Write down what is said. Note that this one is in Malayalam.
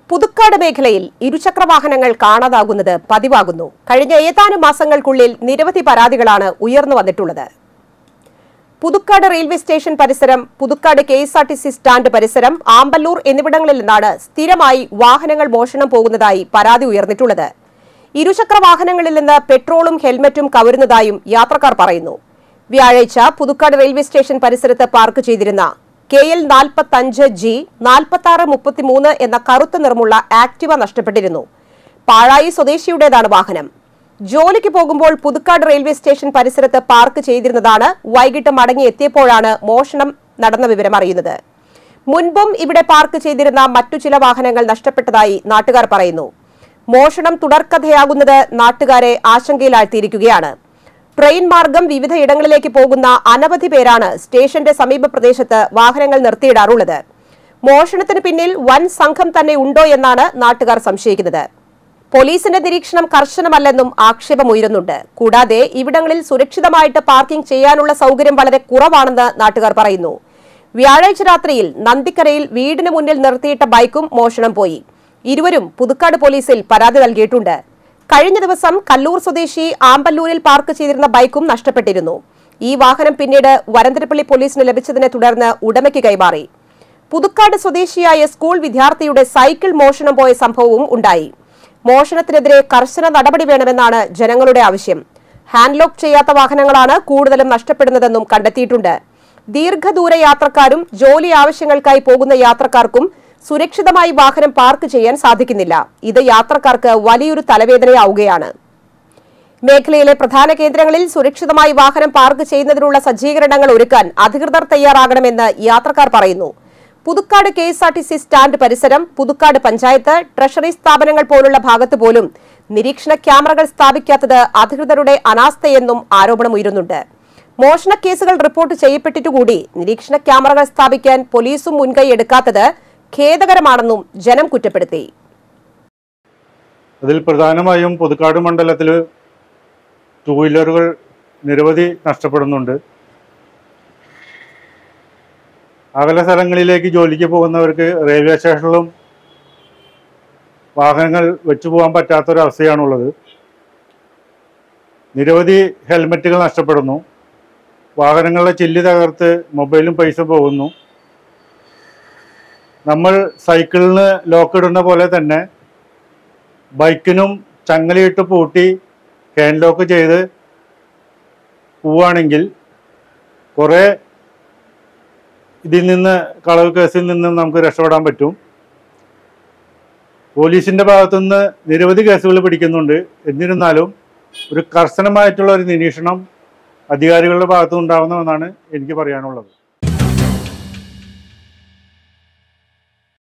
പുതുക്കാട് മേഖലയിൽ ഇരുചക്ര വാഹനങ്ങൾ കാണാതാകുന്നത് പതിവാകുന്നു കഴിഞ്ഞ ഏതാനും മാസങ്ങൾക്കുള്ളിൽ നിരവധി പരാതികളാണ് ഉയർന്നു വന്നിട്ടുള്ളത് പുതുക്കാട് റെയിൽവേ സ്റ്റേഷൻ പരിസരം Puthukkad K S R T C stand പരിസരം ആമ്പല്ലൂർ എന്നിവിടങ്ങളിൽ നിന്നാണ് സ്ഥിരമായി വാഹനങ്ങൾ മോഷണം പോകുന്നതായി പരാതി ഉയർന്നിട്ടുള്ളത് ഇരുചക്ര വാഹനങ്ങളിൽ നിന്ന് പെട്രോളും ഹെൽമറ്റും കവരുന്നതായും യാത്രക്കാർ പറയുന്നു വ്യാഴാഴ്ച പുതുക്കാട് റെയിൽവേ സ്റ്റേഷൻ പരിസരത്ത് പാർക്ക് ചെയ്തിരുന്ന കെ എൽ നാൽപ്പത്തഞ്ച് ജി നാൽപ്പത്തി ആറ് മുപ്പത്തിമൂന്ന് എന്ന കറുത്ത നിറമുള്ള ആക്ടിവ നഷ്ടപ്പെട്ടിരുന്നു പാഴായി സ്വദേശിയുടേതാണ് വാഹനം ജോലിക്ക് പോകുമ്പോൾ പുതുക്കാട് റെയിൽവേ സ്റ്റേഷൻ പരിസരത്ത് പാർക്ക് ചെയ്തിരുന്നതാണ് വൈകിട്ട് മടങ്ങിയെത്തിയപ്പോഴാണ് മോഷണം നടന്ന വിവരം അറിയുന്നത് മുൻപും ഇവിടെ പാർക്ക് ചെയ്തിരുന്ന മറ്റു ചില വാഹനങ്ങൾ നഷ്ടപ്പെട്ടതായി നാട്ടുകാർ പറയുന്നു മോഷണം തുടർക്കഥയാകുന്നത് നാട്ടുകാരെ ആശങ്കയിലാഴ്ത്തിയിരിക്കുകയാണ് ട്രെയിൻ മാർഗം വിവിധ ഇടങ്ങളിലേക്ക് പോകുന്ന അനവധി പേരാണ് സ്റ്റേഷന്റെ സമീപ പ്രദേശത്ത് വാഹനങ്ങൾ നിർത്തിയിടാറുള്ളത് മോഷണത്തിന് പിന്നിൽ വൻ സംഘം തന്നെ ഉണ്ടോ എന്നാണ് നാട്ടുകാർ സംശയിക്കുന്നത് പോലീസിന്റെ നിരീക്ഷണം കർശനമല്ലെന്നും ആക്ഷേപമുയരുന്നുണ്ട് കൂടാതെ ഇവിടങ്ങളിൽ സുരക്ഷിതമായിട്ട് പാർക്കിംഗ് ചെയ്യാനുള്ള സൗകര്യം വളരെ കുറവാണെന്ന് നാട്ടുകാർ പറയുന്നു വ്യാഴാഴ്ച രാത്രിയിൽ നന്ദിക്കരയിൽ വീടിന് മുന്നിൽ നിർത്തിയിട്ട ബൈക്കും മോഷണം പോയി ഇരുവരും പുതുക്കാട് പോലീസിൽ പരാതി നൽകിയിട്ടുണ്ട് കഴിഞ്ഞ ദിവസം കല്ലൂർ സ്വദേശി ആമ്പല്ലൂരിൽ പാർക്ക് ചെയ്തിരുന്ന ബൈക്കും നഷ്ടപ്പെട്ടിരുന്നു ഈ വാഹനം പിന്നീട് വരന്തരപ്പള്ളി പോലീസിന് ലഭിച്ചതിനെ തുടർന്ന് ഉടമയ്ക്ക് കൈമാറി പുതുക്കാട് സ്വദേശിയായ സ്കൂൾ വിദ്യാർത്ഥിയുടെ സൈക്കിൾ മോഷണം പോയ സംഭവവും ഉണ്ടായി മോഷണത്തിനെതിരെ കർശന നടപടി വേണമെന്നാണ് ജനങ്ങളുടെ ആവശ്യം ഹാൻഡ് ലോക്ക് ചെയ്യാത്ത വാഹനങ്ങളാണ് കൂടുതലും നഷ്ടപ്പെടുന്നതെന്നും കണ്ടെത്തിയിട്ടുണ്ട് ദീർഘദൂര യാത്രക്കാരും ജോലി ആവശ്യങ്ങൾക്കായി പോകുന്ന യാത്രക്കാർക്കും സുരക്ഷിതമായി വാഹനം പാർക്ക് ചെയ്യാൻ സാധിക്കുന്നില്ല ഇത് യാത്രക്കാർക്ക് വലിയൊരു തലവേദനയാവുകയാണ് മേഖലയിലെ പ്രധാന കേന്ദ്രങ്ങളിൽ സുരക്ഷിതമായി വാഹനം പാർക്ക് ചെയ്യുന്നതിനുള്ള സജ്ജീകരണങ്ങൾ ഒരുക്കാൻ അധികൃതർ തയ്യാറാകണമെന്ന് യാത്രക്കാർ പറയുന്നു Puthukkad K S R T C stand പരിസരം പുതുക്കാട് പഞ്ചായത്ത് ട്രഷറി സ്ഥാപനങ്ങൾ പോലുള്ള ഭാഗത്ത് പോലും നിരീക്ഷണ ക്യാമറകൾ സ്ഥാപിക്കാത്തത് അധികൃതരുടെ അനാസ്ഥയെന്നും ആരോപണമുയരുന്നുണ്ട് മോഷണ കേസുകൾ റിപ്പോർട്ട് ചെയ്യപ്പെട്ടിട്ടുകൂടി നിരീക്ഷണ ക്യാമറകൾ സ്ഥാപിക്കാൻ പോലീസും മുൻകൈ എടുക്കാത്തത് ഖേദകരമാണെന്നും ജനം കുറ്റപ്പെടുത്തി അതിൽ പ്രധാനമായും പുതുക്കാട് മണ്ഡലത്തിൽ ടൂ വീലറുകൾ നിരവധി നഷ്ടപ്പെടുന്നുണ്ട് അകല സ്ഥലങ്ങളിലേക്ക് ജോലിക്ക് പോകുന്നവർക്ക് റെയിൽവേ സ്റ്റേഷനിലും വാഹനങ്ങൾ വെച്ചു പോകാൻ പറ്റാത്തൊരവസ്ഥയാണുള്ളത് നിരവധി ഹെൽമറ്റുകൾ നഷ്ടപ്പെടുന്നു വാഹനങ്ങളുടെ ചില്ല് തകർത്ത് മൊബൈലും പൈസ പോകുന്നു നമ്മൾ സൈക്കിളിന് ലോക്ക് ഇടുന്ന പോലെ തന്നെ ബൈക്കിനും ചങ്ങലയിട്ട് പൂട്ടി ഹാൻഡ് ലോക്ക് ചെയ്ത് പോവുകയാണെങ്കിൽ കുറേ ഇതിൽ നിന്ന് കളവ് കേസിൽ നിന്ന് നമുക്ക് രക്ഷപ്പെടാൻ പറ്റും പോലീസിന്റെ ഭാഗത്തുനിന്ന് നിരവധി കേസുകൾ പിടിക്കുന്നുണ്ട് എന്നിരുന്നാലും ഒരു കർശനമായിട്ടുള്ള ഒരു നിരീക്ഷണം അധികാരികളുടെ ഭാഗത്തുനിന്ന് ഉണ്ടാവണമെന്നാണ് എനിക്ക് പറയാനുള്ളത്